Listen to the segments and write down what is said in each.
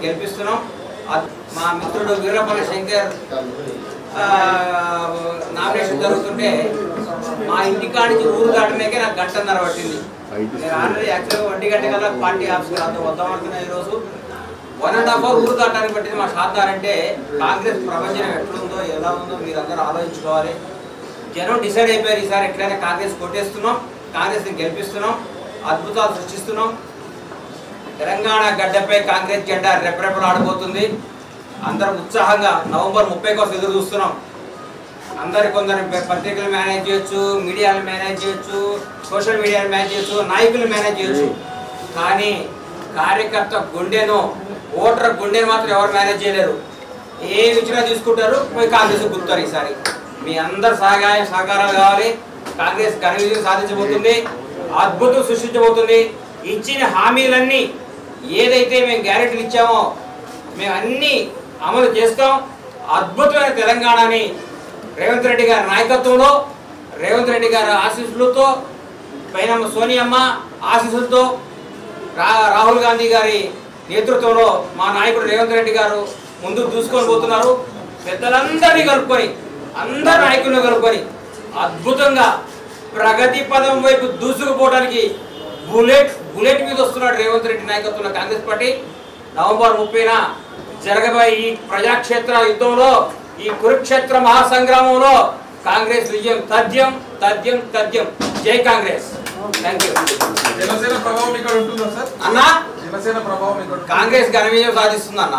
గెలిపిస్తున్నాం అద్- మా మిత్రుడు వీరపల్లి శంకర్ ఆ, నామినేషన్ జరుగుతుంటే మా ఇంటి కాడి నుంచి ఊరు దాటడానికే నాకు గంటన్నర పట్టింది నేను ఆల్రెడీ యాక్చువల్గా ఒంటి గంట కల్లా పార్టీ ఆఫీస్కి అంత వద్దాం అనుకున్నా ఈరోజు వన్ అండ్ హాఫ్ అవర్ ఊరు దాటానికి పట్టింది మా షాద్దార్ అంటే కాంగ్రెస్ ప్రపంచం ఎట్లుందో ఎలా ఉందో మీరు అందరూ ఆలోచించుకోవాలి జనం డిసైడ్ అయిపోయారు ఈసారి ఎట్లయినా కాంగ్రెస్ కొట్టేస్తున్నాం కాంగ్రెస్ని గెలిపిస్తున్నాం అద్భుతాలు సృష్టిస్తున్నాం తెలంగాణ గడ్డపై కాంగ్రెస్ జెండా రెపరెపలాడబోతుంది అందరం ఉత్సాహంగా నవంబర్ ముప్పై కోసం ఎదురు చూస్తున్నాం అందరు కొందరు ప- పత్రికలు మేనేజ్ చేయొచ్చు మీడియాలు మేనేజ్ చేయొచ్చు సోషల్ మీడియాలు మేనేజ్ చేయొచ్చు నాయకులు మేనేజ్ చేయొచ్చు కానీ కార్యకర్త గుండెను ఓటర్ గుండెను మాత్రం ఎవరు మేనేజ్ చేయలేరు ఏ ఇచ్చినా తీసుకుంటారు పోయి కాంగ్రెస్ గుర్తారు ఈసారి మీ అందరు సహాయ సహకారాలు కావాలి కాంగ్రెస్ ఘన విజయం సాధించబోతుంది అద్భుతం సృష్టించబోతుంది ఇచ్చిన హామీలన్నీ ఏదైతే మేము గ్యారెంటీలు ఇచ్చామో మేము అన్నీ అమలు చేస్తాం అద్భుతమైన తెలంగాణని రేవంత్ రెడ్డి గారి నాయకత్వంలో రేవంత్ రెడ్డి గారి ఆశీస్సులతో పైన సోనియమ్మ ఆశీస్సులతో రా రాహుల్ గాంధీ గారి నేతృత్వంలో మా నాయకుడు రేవంత్ రెడ్డి గారు ముందుకు దూసుకొని పోతున్నారు పెద్దలందరినీ కలుపుకొని అందరు నాయకులను కలుపుకొని అద్భుతంగా ప్రగతి పదం వైపు దూసుకుపోవడానికి బుల్లెట్ బుల్లెట్ మీద వస్తున్నాడు రేవంత్ రెడ్డి నాయకత్వంలో కాంగ్రెస్ పార్టీ నవంబర్ ముప్పైన జరగబోయే ఈ ప్రజాక్షేత్ర యుద్ధంలో ఈ కురుక్షేత్ర మహాసంగ్రామంలో కాంగ్రెస్ విజయం తథ్యం తథ్యం తథ్యం జై కాంగ్రెస్ థ్యాంక్ యూ జనసేన ప్రభావం ఇక్కడ ఉంటుందా సార్ అన్నా జనసేన ప్రభావం ఇక్కడ ఉంటుందా? కాంగ్రెస్ ఘన విజయం సాధిస్తుందన్న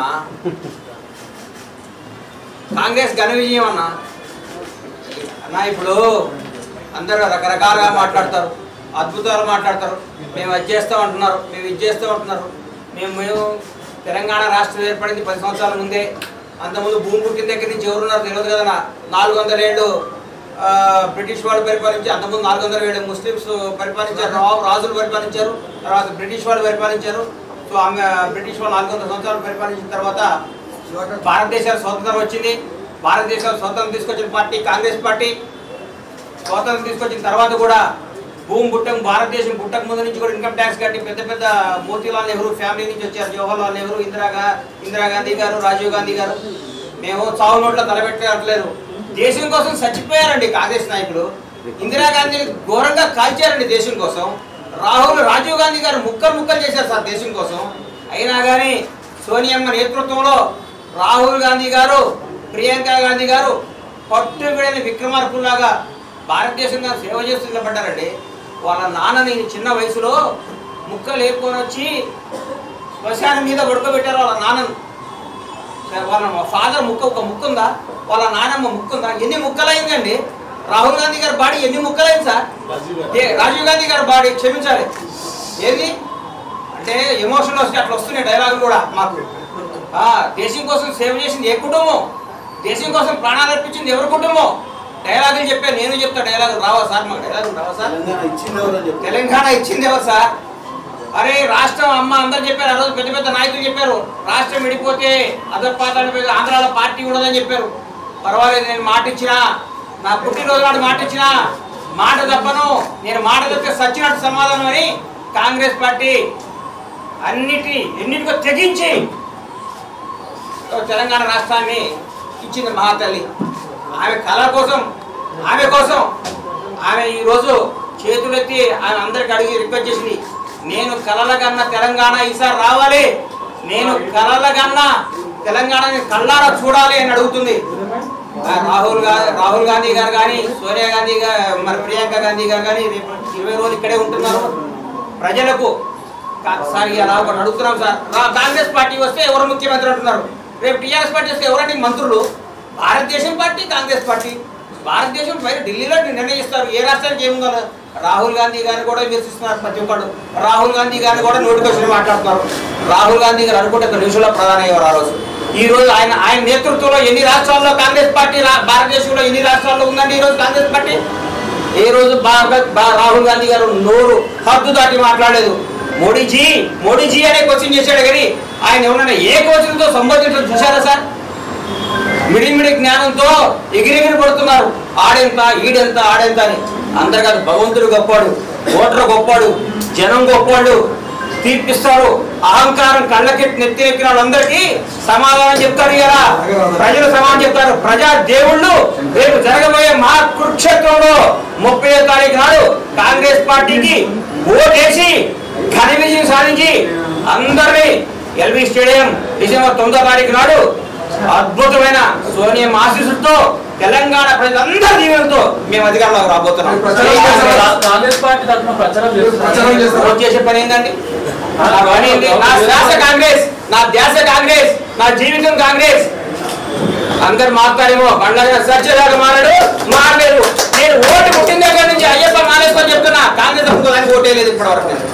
కాంగ్రెస్ ఘన విజయం అన్న అన్న ఇప్పుడు అందరూ రకరకాలుగా మాట్లాడతారు అద్భుతాలు మాట్లాడతారు మేము అది చేస్తాం అంటున్నారు మేము ఇది చేస్తాం అంటున్నారు మేము మేము తెలంగాణ రాష్ట్రం ఏర్పడింది పది సంవత్సరాల ముందే అంతకుముందు భూమి పుట్టిన దగ్గర నుంచి ఎవరున్నారు తెలియదు కదా నా నాలుగు వందల ఏళ్ళు ఆ, బ్రిటిష్ వాళ్ళు పరిపాలించి అంతకుముందు నాలుగు వందల ఏళ్ళు ముస్లిమ్స్ పరిపాలించారు రా- రాజులు పరిపాలించారు తర్వాత బ్రిటిష్ వాళ్ళు పరిపాలించారు సో ఆమె బ్రిటిష్ వాళ్ళు నాలుగు వందల సంవత్సరాలు పరిపాలించిన తర్వాత భారతదేశానికి స్వతంత్రం వచ్చింది భారతదేశం స్వతంత్రం తీసుకొచ్చిన పార్టీ కాంగ్రెస్ పార్టీ స్వాతంత్రం తీసుకొచ్చిన తర్వాత కూడా భూమి పుట్టక భారతదేశం పుట్టక ముందు నుంచి కూడా ఇన్కమ్ ట్యాక్స్ కట్టి పెద్ద పెద్ద మోతీలాల్ నెహ్రూ ఫ్యామిలీ నుంచి వచ్చారు జవహర్లాల్ నెహ్రూ ఇందిరాగా ఇందిరాగాంధీ గారు రాజీవ్ గాంధీ గారు మేము చావు నోట్లో తలపెట్టట్లేదు దేశం కోసం చచ్చిపోయారండి కాంగ్రెస్ నాయకులు ఇందిరాగాంధీ ఘోరంగా కాల్చారండి దేశం కోసం రాహుల్ రాజీవ్ గాంధీ గారు ముక్కలు ముక్కలు చేశారు సార్ దేశం కోసం అయినా కానీ సోనియమ్మ నేతృత్వంలో రాహుల్ గాంధీ గారు ప్రియాంక గాంధీ గారు పట్టుబడిన విక్రమార్కుల్లాగా భారతదేశంగా సేవ చేస్తూ నిలబడ్డారండి వాళ్ళ నాన్నని చిన్న వయసులో ముక్కలు ఏరుకొని వచ్చి శ్మశానం మీద పడుకోబెట్టారు వాళ్ళ నాన్నను సరే, వాళ్ళ ఫాదర్ ముక్క ఒక ముక్క ఉందా వాళ్ళ నాన్నమ్మ ముక్క ఉందా ఎన్ని ముక్కలైందండి రాహుల్ గాంధీ గారి బాడీ ఎన్ని ముక్కలైంది సార్ ఏ, రాజీవ్ గాంధీ గారి బాడీ క్షమించాలి ఏది అంటే ఎమోషన్ వస్తే అట్లా వస్తున్నాయి డైలాగులు కూడా మాకు ఆ, దేశం కోసం సేవ చేసింది ఏ కుటుంబం దేశం కోసం ప్రాణాలు అర్పించింది ఎవరి కుటుంబం డైలాగులు చెప్పాను నేను చెప్తా డైలాగులు రావా సార్ మాకు డైలాగులు రావా సార్ తెలంగాణ ఇచ్చింది ఎవరని చెప్పి తెలంగాణ ఇచ్చింది ఎవరు సార్ అరే రాష్ట్రం అమ్మ అందరు చెప్పారు ఆ రోజు పెద్ద పెద్ద నాయకులు చెప్పారు రాష్ట్రం విడిపోతే అదర్పాతాన్ని మీద ఆంధ్రాలో పార్టీ ఉండదని చెప్పారు పర్వాలేదు నేను మాట ఇచ్చినా నా పుట్టినరోజు నాడు మాట ఇచ్చినా మాట తప్పను నేను మాట తప్పితే సచ్చినట్టు సమాధానం అని కాంగ్రెస్ పార్టీ అన్నిటి ఎన్నిటికో తెగించి తెలంగాణ రాష్ట్రాన్ని ఇచ్చింది మహాతల్లి ఆమె కళ కోసం ఆమె కోసం ఆమె ఈరోజు చేతులెత్తి ఆమె అందరికి అడిగి రిక్వెస్ట్ చేసింది నేను కలల కన్నా తెలంగాణ ఈసారి రావాలి నేను కలల కన్నా తెలంగాణని కళ్ళారా చూడాలి అని అడుగుతుంది ఆ, రాహుల్ గా రాహుల్ గాంధీ గారు కానీ సోనియా గాంధీ గారు మరి ప్రియాంక గాంధీ గారు కానీ రేపు ఇరవై రోజులు ఇక్కడే ఉంటున్నారు ప్రజలకు కా- సార్ ఇలా ఒకటి అడుగుతున్నాం సార్ రా- కాంగ్రెస్ పార్టీ వస్తే ఎవరు ముఖ్యమంత్రి అంటున్నారు రేపు టీఆర్ఎస్ పార్టీ వస్తే ఎవరండి మంత్రులు భారతదేశం పార్టీ కాంగ్రెస్ పార్టీ భారతదేశం పైన ఢిల్లీలో నిర్ణయిస్తారు ఏ రాష్ట్రానికి ఏముందో రాహుల్ గాంధీ గారిని కూడా విమర్శిస్తున్నారు ప్రతి ఒక్కడు రాహుల్ గాంధీ గారిని కూడా నోటికొచ్చిన మాట్లాడుతున్నారు రాహుల్ గాంధీ గారు అనుకుంటే ఒక నిమిషంలో ప్రధాని అయ్యారు ఆ రోజు ఈ రోజు ఆయన ఆయన నేతృత్వంలో ఎన్ని రాష్ట్రాల్లో కాంగ్రెస్ పార్టీ రా- భారతదేశంలో ఎన్ని రాష్ట్రాల్లో ఉందండి ఈ రోజు కాంగ్రెస్ పార్టీ ఏ రోజు బాగా బా- రాహుల్ గాంధీ గారు నోరు హద్దు దాటి మాట్లాడలేదు మోడీజీ మోడీజీ అనే క్వశ్చన్ చేశాడు కానీ ఆయన ఎవరైనా ఏ క్వశ్చన్తో సంబోధించడం చూసారా సార్ మిడిమిడి జ్ఞానంతో ఎగిరెగిరి పడుతున్నారు ఆడెంత ఈడెంత ఆడెంత అని అందరు కాదు భగవంతుడు గొప్పాడు ఓటర్ గొప్పాడు జనం గొప్పాడు తీర్పిస్తారు అహంకారం కళ్ళకి నెత్తినెక్కిన వాళ్ళందరికీ సమాధానం చెప్తారు కదా ప్రజలు సమాధానం చెప్తారు ప్రజా దేవుళ్ళు రేపు జరగబోయే మహా కురుక్షేత్రంలో ముప్పై తారీఖు నాడు కాంగ్రెస్ పార్టీకి ఓటేసి ఘన విజయం సాధించి అందరినీ ఎల్బీ స్టేడియం డిసెంబర్ తొమ్మిదో తారీఖు నాడు అద్భుతమైన సోనియం ఆశీస్సులతో తెలంగాణ ప్రజలందరి దీవెనతో మేము అధికారంలోకి రాబోతున్నాం ప్రచారం చేస్తారా? కాంగ్రెస్ పార్టీ తరఫున ప్రచారం ప్రచారం చేస్తున్నారు చేస్తారా? ఓట్ చేసే పని ఏందండి నా పని ఏంటి? నా శ్వాస కాంగ్రెస్ నా ధ్యాస కాంగ్రెస్ నా జీవితం కాంగ్రెస్ అందరు మాట్లాడేమో బండ్ల సత్యదాకా మారాడు మారలేదు నేను ఓటు పుట్టిన దగ్గర నుంచి అయ్యప్ప మానేసుకొని చెప్తున్నా కాంగ్రెస్ ఇంకో దానికి ఓటే లేదు ఇప్పటివరకు నేను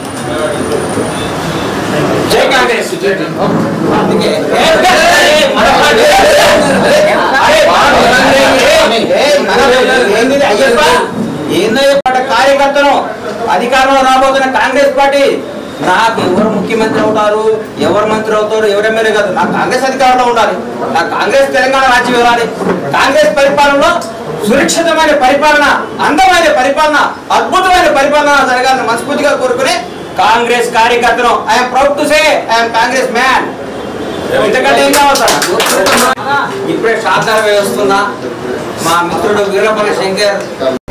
జై కాంగ్రెస్ అందుకే ఏ, ఏ, ఏ, మన పార్టీ. అరే, ఏ, ఏ, మన ఏంది అయ్యప్ప ఏందయ్యప్ప కార్యకర్తను అధికారంలో రాబోతున్న కాంగ్రెస్ పార్టీ నాకు ఎవరు ముఖ్యమంత్రి అవుతారు ఎవరు మంత్రి అవుతారు ఎవరు ఎమ్మెల్యే కాదు నాకు కాంగ్రెస్ అధికారంలో ఉండాలి నాకు కాంగ్రెస్ తెలంగాణ రాజ్యం ఇవ్వాలి కాంగ్రెస్ పరిపాలనలో సురక్షితమైన పరిపాలన అందమైన పరిపాలన అద్భుతమైన పరిపాలన జరగాలని మనస్ఫూర్తిగా కోరుకుని కాంగ్రెస్ కార్యకర్తను I'm proud to say I'm Congress man ఇంతకంటే ఏం కావాలి సార్ ఇప్పుడే శారదా వస్తున్నా మా మిత్రుడు వీరపల్లి శంకర్